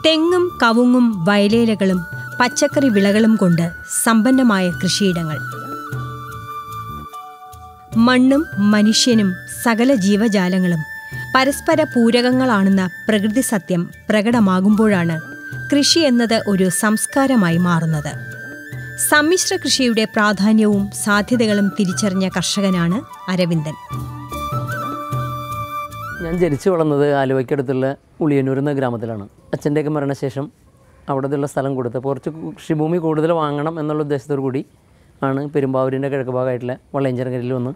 തെങ്ങും കവുങ്ങും വയലേലകളും പച്ചക്കറി വിളകളും കൊണ്ട് സമ്പന്നമായ കൃഷിയിടങ്ങൾ മണ്ണും മനുഷ്യനും സകല ജീവജാലങ്ങളും പരസ്പര പൂരകങ്ങളാണെന്ന പ്രകൃതി സത്യം പ്രകടമാകുമ്പോഴാണ് കൃഷി എന്നത് ഒരു സംസ്കാരമായി മാറുന്നത് സമ്മിശ്ര കൃഷിയുടെ പ്രാധാന്യവും സാധ്യതകളും തിരിച്ചറിഞ്ഞ കർഷകനാണ് അരവിന്ദൻ ഞാൻ ജനിച്ചു വളർന്നത് ആലുവയ്ക്കടുത്തുള്ള ഉളിയന്നൂർ എന്ന ഗ്രാമത്തിലാണ് അച്ഛൻ്റെയൊക്കെ മരണശേഷം അവിടത്തുള്ള സ്ഥലം കൊടുത്ത് അപ്പോൾ കുറച്ച് കൃഷിഭൂമി കൂടുതൽ വാങ്ങണം എന്നുള്ള ഉദ്ദേശത്തോടു കൂടി ആണ് പെരുമ്പാവൂരിൻ്റെ കിഴക്ക് ഭാഗമായിട്ടുള്ള വള്ളയഞ്ചരകരിൽ വന്ന്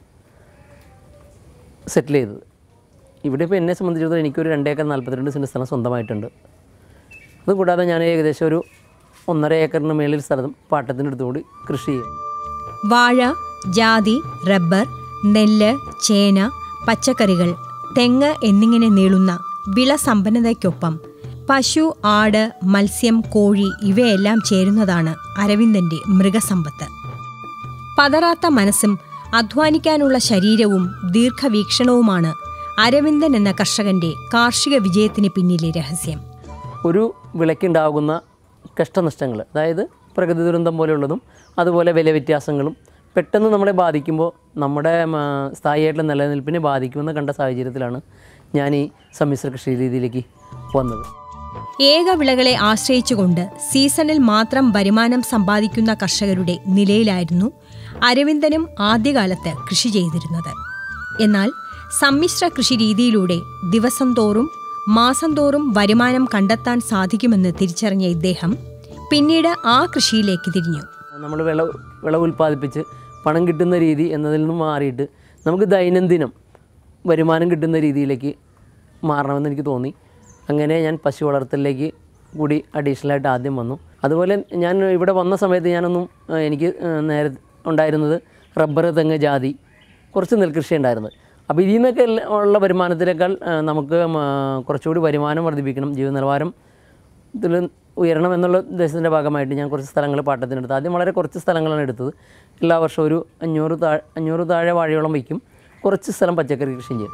സെറ്റിൽ ചെയ്തത് ഇവിടെ ഇപ്പോൾ എന്നെ സംബന്ധിച്ചിടത്തോളം എനിക്കൊരു രണ്ടേക്കർ നാൽപ്പത്തിരണ്ട് സെൻറ്റ് സ്ഥലം സ്വന്തമായിട്ടുണ്ട് അതുകൂടാതെ ഞാൻ ഏകദേശം ഒരു ഒന്നര ഏക്കറിന് മേളിൽ സ്ഥലം പാട്ടത്തിൻ്റെ അടുത്തുകൂടി കൃഷി ചെയ്യും വാഴ ജാതി റബ്ബർ നെല്ല് ചേന പച്ചക്കറികൾ തെങ്ങ് എന്നിങ്ങനെ നീളുന്ന വിള സമ്പന്നതയ്ക്കൊപ്പം പശു ആട് മത്സ്യം കോഴി ഇവയെല്ലാം ചേരുന്നതാണ് അരവിന്ദന്റെ മൃഗസമ്പത്ത് പതറാത്ത മനസ്സും അധ്വാനിക്കാനുള്ള ശരീരവും ദീർഘവീക്ഷണവുമാണ് അരവിന്ദൻ എന്ന കർഷകന്റെ കാർഷിക വിജയത്തിന് പിന്നിലെ രഹസ്യം ഒരു വിളയ്ക്കുണ്ടാകുന്ന കഷ്ടനഷ്ടങ്ങൾ അതായത് പ്രകൃതി ദുരന്തം പോലെയുള്ളതും അതുപോലെ വില വ്യത്യാസങ്ങളും പെട്ടെന്ന് നമ്മളെ ബാധിക്കുമ്പോൾ നമ്മുടെ ഉം, ആ, സ്ഥായിയായിട്ടുള്ള നിലനിൽപ്പിനെ ബാധിക്കുമെന്ന് കണ്ട സാഹചര്യത്തിലാണ് ഞാൻ ഈ സമ്മിശ്ര കൃഷി രീതിയിലേക്ക് വന്നത് ഏക വിളകളെ ആശ്രയിച്ചുകൊണ്ട് സീസണിൽ മാത്രം വരുമാനം സമ്പാദിക്കുന്ന കർഷകരുടെ നിലയിലായിരുന്നു അരവിന്ദനും ആദ്യകാലത്ത് കൃഷി ചെയ്തിരുന്നത് എന്നാൽ സമ്മിശ്ര കൃഷി രീതിയിലൂടെ ദിവസം തോറും മാസം തോറും വരുമാനം കണ്ടെത്താൻ സാധിക്കുമെന്ന് തിരിച്ചറിഞ്ഞ ഇദ്ദേഹം പിന്നീട് ആ കൃഷിയിലേക്ക് തിരിഞ്ഞു നമ്മൾ വിള വിള ഉൽപ്പാദിപ്പിച്ച് പണം കിട്ടുന്ന രീതി എന്നതിൽ നിന്നും മാറിയിട്ട് നമുക്ക് ദൈനംദിനം വരുമാനം കിട്ടുന്ന രീതിയിലേക്ക് മാറണമെന്ന് എനിക്ക് തോന്നി അങ്ങനെ ഞാൻ പശു വളർത്തലിലേക്ക് കൂടി അഡീഷണലായിട്ട് ആദ്യം വന്നു അതുപോലെ ഞാൻ ഇവിടെ വന്ന സമയത്ത് ഞാനൊന്നും ആ, എനിക്ക് ആ, നേരെ ഉണ്ടായിരുന്നത് റബ്ബർ തെങ്ങ് ജാതി കുറച്ച് നെൽകൃഷി ഉണ്ടായിരുന്നത് അപ്പോൾ ഇതിൽ നിന്നൊക്കെ എല്ലാം ഉള്ള വരുമാനത്തിനേക്കാൾ ആ, നമുക്ക് ആ, കുറച്ചുകൂടി വരുമാനം വർദ്ധിപ്പിക്കണം ജീവിത നിലവാരം ഇതിൽ ഉയരണം എന്നുള്ള ഉദ്ദേശത്തിൻ്റെ ഭാഗമായിട്ട് ഞാൻ കുറച്ച് സ്ഥലങ്ങൾ പാട്ടത്തിനെടുത്ത് ആദ്യം വളരെ കുറച്ച് സ്ഥലങ്ങളാണ് എടുത്തത് എല്ലാ വർഷവും ഒരു അഞ്ഞൂറ് താഴെ അഞ്ഞൂറ് താഴെ വാഴയോളം വയ്ക്കും കുറച്ച് സ്ഥലം പച്ചക്കറി കൃഷി ചെയ്യും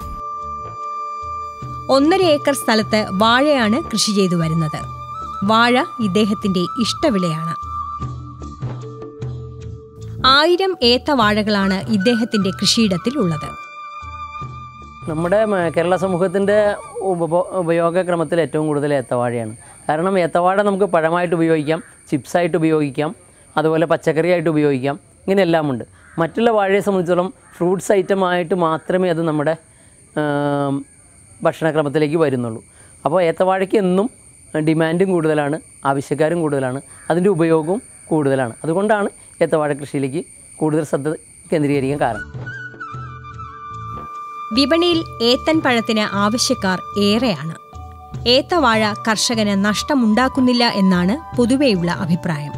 ഒന്നര ഏക്കർ സ്ഥലത്ത് വാഴയാണ് കൃഷി ചെയ്തു വരുന്നത് വാഴ ഇദ്ദേഹത്തിന്റെ ഇഷ്ടവിളയാണ് ആയിരം ഏത്ത വാഴകളാണ് ഇദ്ദേഹത്തിന്റെ കൃഷിയിടത്തിൽ ഉള്ളത് നമ്മുടെ മ, കേരള സമൂഹത്തിൻ്റെ ഉപഭോ ഉപയോഗക്രമത്തിൽ ഏറ്റവും കൂടുതൽ ഏത്തവാഴയാണ് കാരണം ഏത്തവാഴ നമുക്ക് പഴമായിട്ട് ഉപയോഗിക്കാം ചിപ്സായിട്ട് ഉപയോഗിക്കാം അതുപോലെ പച്ചക്കറിയായിട്ട് ഉപയോഗിക്കാം ഇങ്ങനെയെല്ലാം ഉണ്ട് മറ്റുള്ള വാഴയെ സംബന്ധിച്ചിടത്തോളം ഫ്രൂട്ട്സ് ഐറ്റം ആയിട്ട് മാത്രമേ അത് നമ്മുടെ ആം, ഭക്ഷണക്രമത്തിലേക്ക് വരുന്നുള്ളൂ അപ്പോൾ ഏത്തവാഴയ്ക്ക് എന്നും ഡിമാൻഡും കൂടുതലാണ് ആവശ്യക്കാരും കൂടുതലാണ് അതിൻ്റെ ഉപയോഗവും കൂടുതലാണ് അതുകൊണ്ടാണ് ഏത്തവാഴ കൃഷിയിലേക്ക് കൂടുതൽ ശ്രദ്ധ കേന്ദ്രീകരിക്കാൻ കാരണം വിപണിയിൽ ഏത്തൻ പഴത്തിന് ആവശ്യക്കാർ ഏറെയാണ് ഏത്തവാഴ കർഷകന് നഷ്ടമുണ്ടാക്കുന്നില്ല എന്നാണ് പൊതുവെയുള്ള അഭിപ്രായം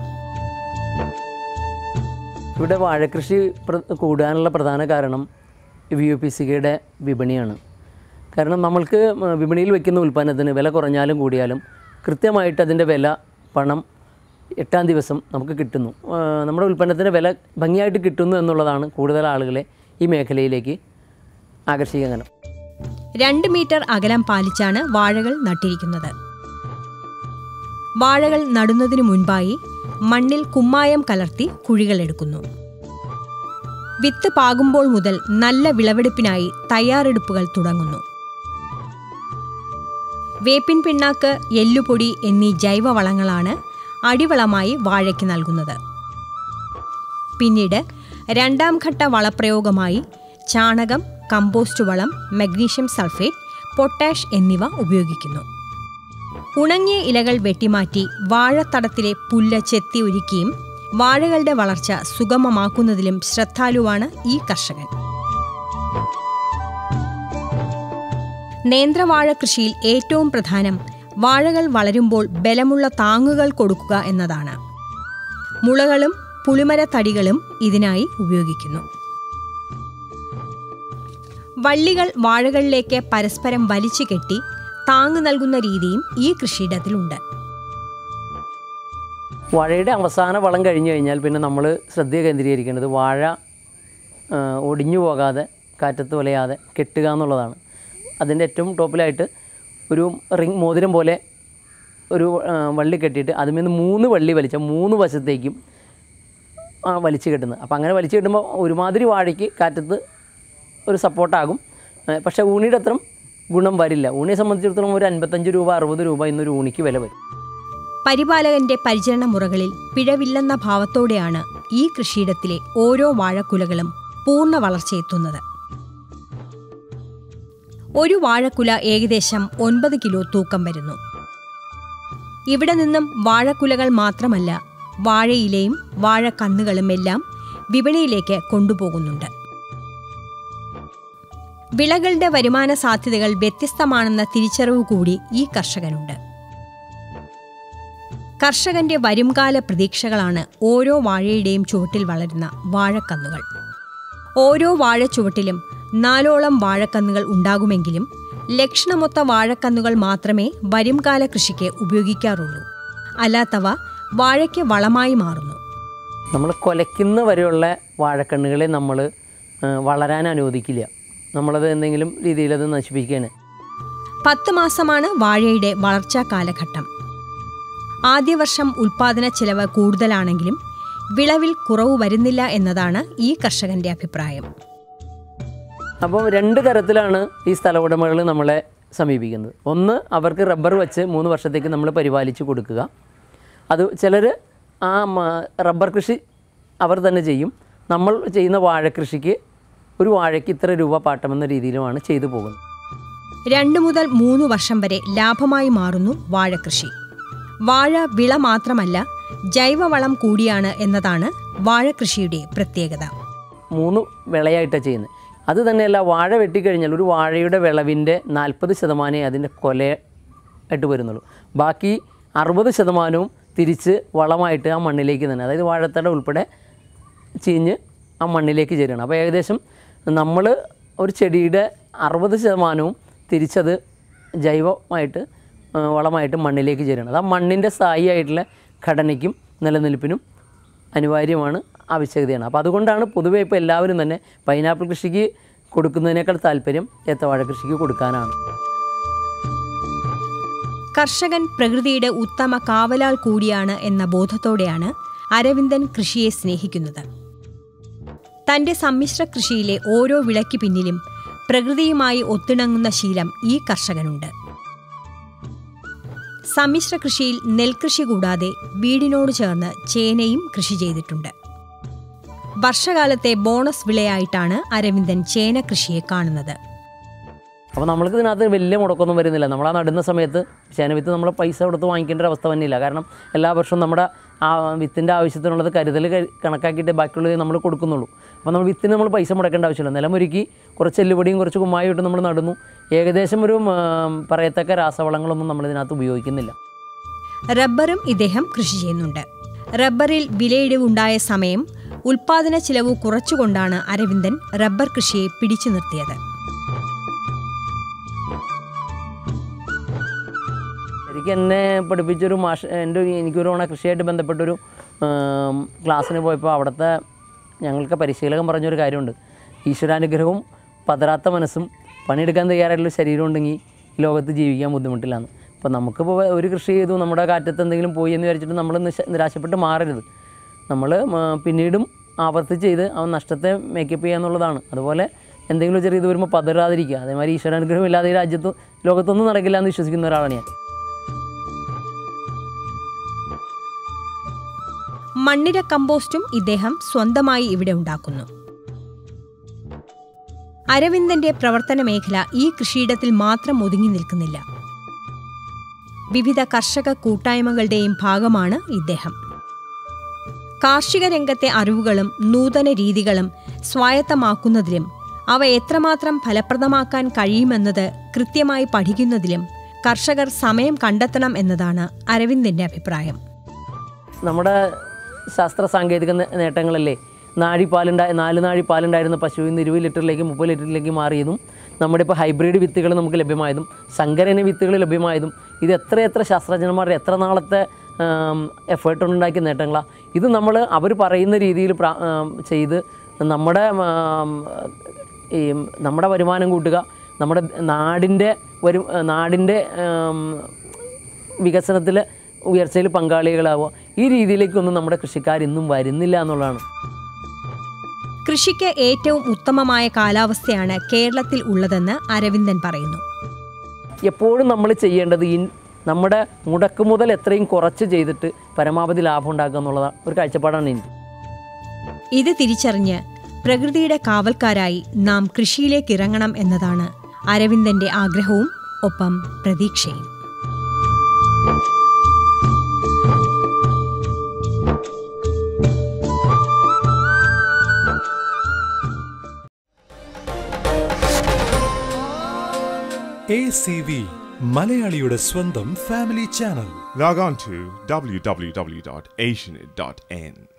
ഇവിടെ വാഴക്കൃഷി പ്ര- കൂടാനുള്ള പ്രധാന കാരണം വി യു പി സിയുടെ വിപണിയാണ് കാരണം നമ്മൾക്ക് മ- വിപണിയിൽ വയ്ക്കുന്ന ഉൽപ്പന്നത്തിന് വില കുറഞ്ഞാലും കൂടിയാലും കൃത്യമായിട്ട് അതിൻ്റെ വില പണം എട്ടാം ദിവസം നമുക്ക് കിട്ടുന്നു ആ, നമ്മുടെ ഉൽപ്പന്നത്തിന് വില ഭംഗിയായിട്ട് കിട്ടുന്നു എന്നുള്ളതാണ് കൂടുതൽ ആളുകളെ ഈ മേഖലയിലേക്ക് ആകർഷിക്കാൻ കാരണം രണ്ട് മീറ്റർ അകലം പാലിച്ചാണ് വാഴകൾ നട്ടിരിക്കുന്നത് വാഴകൾ നടുന്നതിനു മുൻപായി മണ്ണിൽ കുമ്മായം കലർത്തി കുഴികളെടുക്കുന്നു വിത്ത് പാകുമ്പോൾ മുതൽ നല്ല വിളവെടുപ്പിനായി തയ്യാറെടുപ്പുകൾ തുടങ്ങുന്നു വേപ്പിൻ പിണ്ണാക്ക് എല്ലുപൊടി എന്നീ ജൈവവളങ്ങളാണ് അടിവളമായി വാഴയ്ക്ക് നൽകുന്നത് പിന്നീട് രണ്ടാം ഘട്ട വളപ്രയോഗമായി ചാണകം കമ്പോസ്റ്റ് വളം മഗ്നീഷ്യം സൾഫേറ്റ് പൊട്ടാഷ് എന്നിവ ഉപയോഗിക്കുന്നു ഉണങ്ങിയ ഇലകൾ വെട്ടിമാറ്റി വാഴത്തടത്തിലെ പുല്ല് ചെത്തി ഒരുക്കിയും വാഴകളുടെ വളർച്ച സുഗമമാക്കുന്നതിലും ശ്രദ്ധാലുവാണ് ഈ കർഷകൻ നേന്ത്രവാഴ കൃഷിയിൽ ഏറ്റവും പ്രധാനം വാഴകൾ വളരുമ്പോൾ ബലമുള്ള താങ്ങുകൾ കൊടുക്കുക എന്നതാണ് മുളകളും പുളിമര തടികളും ഇതിനായി ഉപയോഗിക്കുന്നു വള്ളികൾ വാഴകളിലേക്ക് പരസ്പരം വലിച്ചു കെട്ടി താങ്ങ് നൽകുന്ന രീതിയും ഈ കൃഷിയിടത്തിലുണ്ട് വാഴയുടെ അവസാന വളം കഴിഞ്ഞു കഴിഞ്ഞാൽ പിന്നെ നമ്മൾ ശ്രദ്ധ കേന്ദ്രീകരിക്കേണ്ടത് വാഴ ആ, ഒടിഞ്ഞു പോകാതെ കാറ്റത്ത് വലയാതെ കെട്ടുക എന്നുള്ളതാണ് അതിൻ്റെ ഏറ്റവും ടോപ്പിലായിട്ട് ഒരു റിങ് മോതിരം പോലെ ഒരു ആ, വള്ളി കെട്ടിയിട്ട് അതിൽ നിന്ന് മൂന്ന് വള്ളി വലിച്ച മൂന്ന് വശത്തേക്കും ആ, വലിച്ചു കെട്ടുന്നത് അപ്പോൾ അങ്ങനെ വലിച്ചു കെട്ടുമ്പോൾ ഒരുമാതിരി വാഴയ്ക്ക് കാറ്റത്ത് ഒരു സപ്പോർട്ടാകും ഏ, പക്ഷേ ഊണിയുടെ അത്ര ഗുണം വരില്ല ഊണിയെ സംബന്ധിച്ചിടത്തോളം ഒരു അൻപത്തഞ്ച് രൂപ അറുപത് രൂപ ഇന്നൊരു ഊണിക്ക് വില വരും പരിപാലകന്റെ പരിചരണ മുറകളിൽ പിഴവില്ലെന്ന ഭാവത്തോടെയാണ് ഈ കൃഷിയിടത്തിലെ ഓരോ വാഴക്കുലകളും പൂർണ്ണ വളർച്ചയെത്തുന്നത് ഒരു വാഴക്കുല ഏകദേശം ഒൻപത് കിലോ തൂക്കം വരുന്നു ഇവിടെ നിന്നും വാഴക്കുലകൾ മാത്രമല്ല വാഴയിലയും വാഴക്കന്നുകളും എല്ലാം വിപണിയിലേക്ക് കൊണ്ടുപോകുന്നുണ്ട് വിളകളുടെ വരുമാന സാധ്യതകൾ വ്യത്യസ്തമാണെന്ന തിരിച്ചറിവ് കൂടി ഈ കർഷകനുണ്ട് കർഷകന്റെ വരുംകാല പ്രതീക്ഷകളാണ് ഓരോ വാഴയുടെയും ചുവട്ടിൽ വളരുന്ന വാഴക്കന്നുകൾ ഓരോ വാഴച്ചുവട്ടിലും നാലോളം വാഴക്കന്നുകൾ ഉണ്ടാകുമെങ്കിലും ലക്ഷണമൊത്ത വാഴക്കന്നുകൾ മാത്രമേ വരുംകാല കൃഷിക്ക് ഉപയോഗിക്കാറുള്ളൂ അല്ലാത്തവ വാഴയ്ക്ക് വളമായി മാറുന്നു നമ്മൾ കൊലയ്ക്കുന്ന വരെയുള്ള വാഴക്കണ്ണുകളെ നമ്മൾ വളരാൻ അനുവദിക്കില്ല നമ്മളത് എന്തെങ്കിലും രീതിയിൽ അത് നശിപ്പിക്കുകയാണ് പത്ത് മാസമാണ് വാഴയുടെ വളർച്ചാ കാലഘട്ടം ആദ്യ വർഷം ഉൽപാദന ചെലവ് കൂടുതലാണെങ്കിലും വിളവിൽ കുറവ് വരുന്നില്ല എന്നതാണ് ഈ കർഷകന്റെ അഭിപ്രായം അപ്പം രണ്ട് തരത്തിലാണ് ഈ സ്ഥല ഉടമകൾ നമ്മളെ സമീപിക്കുന്നത് ഒന്ന് അവർക്ക് റബ്ബർ വെച്ച് മൂന്ന് വർഷത്തേക്ക് നമ്മൾ പരിപാലിച്ച് കൊടുക്കുക അത് ചിലർ ആ മ- റബ്ബർ കൃഷി അവർ തന്നെ ചെയ്യും നമ്മൾ ചെയ്യുന്ന വാഴക്കൃഷിക്ക് ഒരു വാഴയ്ക്ക് ഇത്ര രൂപ പാട്ടമെന്ന രീതിയിലുമാണ് ചെയ്തു പോകുന്നത് രണ്ടു മുതൽ മൂന്ന് വർഷം വരെ ലാഭമായി മാറുന്നു വാഴകൃഷി വാഴ വിള മാത്രമല്ല ജൈവവളം കൂടിയാണ് എന്നതാണ് വാഴകൃഷിയുടെ പ്രത്യേകത മൂന്ന് വിളയായിട്ടാണ് ചെയ്യുന്നത് അത് തന്നെയല്ല വാഴ വെട്ടിക്കഴിഞ്ഞാൽ ഒരു വാഴയുടെ വിളവിൻ്റെ നാൽപ്പത് ശതമാനമേ അതിൻ്റെ കൊലയായിട്ട് വരുന്നുള്ളൂ ബാക്കി അറുപത് ശതമാനവും തിരിച്ച് വളമായിട്ട് ആ മണ്ണിലേക്ക് തന്നെ അതായത് വാഴത്തട ഉൾപ്പെടെ ചീഞ്ഞ് ആ മണ്ണിലേക്ക് ചേരുകയാണ് അപ്പോൾ ഏകദേശം നമ്മൾ ഒരു ചെടിയുടെ അറുപത് ശതമാനവും തിരിച്ചത് ജൈവമായിട്ട് ആ, വളമായിട്ട് മണ്ണിലേക്ക് ചേരുകയാണ് അത് ആ മണ്ണിൻ്റെ സ്ഥായി ആയിട്ടുള്ള ഘടനയ്ക്കും നിലനിൽപ്പിനും അനിവാര്യമാണ് ആവശ്യകതയാണ് അപ്പോൾ അതുകൊണ്ടാണ് പൊതുവേ ഇപ്പോൾ എല്ലാവരും തന്നെ പൈനാപ്പിൾ കൃഷിക്ക് കൊടുക്കുന്നതിനേക്കാൾ താല്പര്യം ഏത്തവാഴ കൃഷിക്ക് കൊടുക്കാനാണ് കർഷകൻ പ്രകൃതിയുടെ ഉത്തമ കാവലാൾ കൂടിയാണ് എന്ന ബോധത്തോടെയാണ് അരവിന്ദൻ കൃഷിയെ സ്നേഹിക്കുന്നത് തന്റെ സമ്മിശ്ര കൃഷിയിലെ ഓരോ വിളയ്ക്ക് പിന്നിലും പ്രകൃതിയുമായി ഒത്തിണങ്ങുന്ന ശീലം ഈ കർഷകനുണ്ട് സമ്മിശ്ര കൃഷിയിൽ നെൽകൃഷി കൂടാതെ വീടിനോട് ചേർന്ന് ചേനയും കൃഷി ചെയ്തിട്ടുണ്ട് വർഷകാലത്തെ ബോണസ് വിളയായിട്ടാണ് അരവിന്ദൻ ചേന കൃഷിയെ കാണുന്നത് അപ്പോൾ നമ്മൾക്ക് ഇതിനകത്ത് വലിയ മുടക്കമൊന്നും വരുന്നില്ല നമ്മൾ ആ നടുന്ന സമയത്ത് ചേനവിത്ത് നമ്മൾ പൈസ കൊടുത്ത് വാങ്ങിക്കേണ്ട ഒരു അവസ്ഥ തന്നെയില്ല കാരണം എല്ലാ വർഷവും നമ്മുടെ ആ വിത്തിൻ്റെ ആവശ്യത്തിനുള്ളത് കരുതൽ കഴി- കണക്കാക്കിയിട്ട് ബാക്കിയുള്ളത് നമ്മൾ കൊടുക്കുന്നുള്ളൂ അപ്പോൾ നമ്മൾ വിത്തിന് നമ്മൾ പൈസ മുടക്കേണ്ട ആവശ്യമില്ല നിലമൊരുക്കി കുറച്ച് എല്ലുപൊടിയും കുറച്ച് കുമ്മായും ഇട്ട് നമ്മൾ നടുന്നു ഏകദേശം ഒരു ഉം, പറയത്തക്ക രാസവളങ്ങളൊന്നും നമ്മൾ ഇതിനകത്ത് ഉപയോഗിക്കുന്നില്ല റബ്ബറും ഇദ്ദേഹം കൃഷി ചെയ്യുന്നുണ്ട് റബ്ബറിൽ വിലയിടിവുണ്ടായ സമയം ഉൽപാദന ചിലവ് കുറച്ചുകൊണ്ടാണ് അരവിന്ദൻ റബ്ബർ കൃഷിയെ പിടിച്ചു നിർത്തിയത് ശരിക്കും എന്നെ പഠിപ്പിച്ചൊരു മാഷ് എൻ്റെ ഒരു എനിക്കൊരു തവണ കൃഷിയായിട്ട് ബന്ധപ്പെട്ടൊരു ആം, ക്ലാസ്സിന് പോയപ്പോൾ അവിടുത്തെ ഞങ്ങൾക്ക് പരിശീലകൻ പറഞ്ഞൊരു കാര്യമുണ്ട് ഈശ്വരാനുഗ്രഹവും പതറാത്ത മനസ്സും പണിയെടുക്കാൻ തയ്യാറായിട്ടുള്ള ശരീരം ഉണ്ടെങ്കിൽ ഈ ലോകത്ത് ജീവിക്കാൻ ബുദ്ധിമുട്ടില്ലാന്ന് അപ്പോൾ നമുക്കിപ്പോൾ ഒരു കൃഷി ചെയ്തു നമ്മുടെ കാറ്റത്ത് എന്തെങ്കിലും പോയി എന്ന് വിചാരിച്ചിട്ട് നമ്മൾ നിശ നിരാശപ്പെട്ട് മാറരുത് നമ്മൾ പിന്നീടും ആവർത്തിച്ച് ചെയ്ത് അവൻ നഷ്ടത്തെ മേക്കപ്പ് ചെയ്യുക എന്നുള്ളതാണ് അതുപോലെ എന്തെങ്കിലും ചെറിയ ഇത് വരുമ്പോൾ പതറാതിരിക്കുക അതേമാതിരി ഈശ്വരാനുഗ്രഹം ഇല്ലാതെ ഈ രാജ്യത്ത് ലോകത്തൊന്നും നടക്കില്ല എന്ന് വിശ്വസിക്കുന്ന ഒരാളാണ് ഞാൻ മണ്ണിര കമ്പോസ്റ്റും ഇദ്ദേഹം സ്വന്തമായി ഇവിടെ ഉണ്ടാക്കുന്നു അരവിന്ദന്റെ പ്രവർത്തന മേഖല ഈ കൃഷിയിടത്തിൽ മാത്രം ഒതുങ്ങി നിൽക്കുന്നില്ല വിവിധ കർഷക കൂട്ടായ്മകളുടെയും ഭാഗമാണ് ഇദ്ദേഹം കാർഷിക രംഗത്തെ അറിവുകളും നൂതന രീതികളും സ്വായത്തമാക്കുന്നതിലും അവ എത്രമാത്രം ഫലപ്രദമാക്കാൻ കഴിയുമെന്നത് കൃത്യമായി പഠിക്കുന്നതിലും കർഷകർ സമയം കണ്ടെത്തണം എന്നതാണ് അരവിന്ദന്റെ അഭിപ്രായം നമ്മുടെ ശാസ്ത്ര സാങ്കേതിക നേ- നേട്ടങ്ങളല്ലേ നാഴിപ്പാലുണ്ടായ നാല് നാഴി പാലുണ്ടായിരുന്ന പശുവിൽ നിന്ന് ഇരുപത് ലിറ്ററിലേക്ക് മുപ്പത് ലിറ്ററിലേക്ക് മാറിയതും നമ്മുടെ ഇപ്പോൾ ഹൈബ്രിഡ് വിത്തുകൾ നമുക്ക് ലഭ്യമായതും സങ്കരന വിത്തുകൾ ലഭ്യമായതും ഇത് എത്ര എത്ര ശാസ്ത്രജ്ഞന്മാരുടെ എത്ര നാളത്തെ എഫേർട്ട് ഉണ്ടാക്കിയ നേട്ടങ്ങളാണ് ഇത് നമ്മൾ അവർ പറയുന്ന രീതിയിൽ പ്രാ ആം, ചെയ്ത് നമ്മുടെ ആം, ഈ നമ്മുടെ വരുമാനം കൂട്ടുക നമ്മുടെ നാടിൻ്റെ വരും നാടിൻ്റെ ആം, വികസനത്തിൽ ഉയർച്ചയിൽ പങ്കാളികളാവുക ഈ രീതിയിലേക്കൊന്നും നമ്മുടെ കൃഷിക്കാർ ഇന്നും വരുന്നില്ല എന്നുള്ളതാണ് കൃഷിക്ക് ഏറ്റവും ഉത്തമമായ കാലാവസ്ഥയാണ് കേരളത്തിൽ ഉള്ളതെന്ന് അരവിന്ദൻ പറയുന്നു എപ്പോഴും നമ്മൾ ചെയ്യേണ്ടത് ഈ നമ്മുടെ മുടക്ക് മുതൽ എത്രയും കുറച്ച് ചെയ്തിട്ട് പരമാവധി ലാഭം ഉണ്ടാക്കുക എന്നുള്ള ഒരു കാഴ്ചപ്പാടാണ് എനിക്ക് ഇത് തിരിച്ചറിഞ്ഞ് പ്രകൃതിയുടെ കാവൽക്കാരായി നാം കൃഷിയിലേക്ക് ഇറങ്ങണം എന്നതാണ് അരവിന്ദന്റെ ആഗ്രഹവും ഒപ്പം പ്രതീക്ഷയും എ സി വി മലയാളിയുടെ സ്വന്തം family channel Log on to www.asianit.n.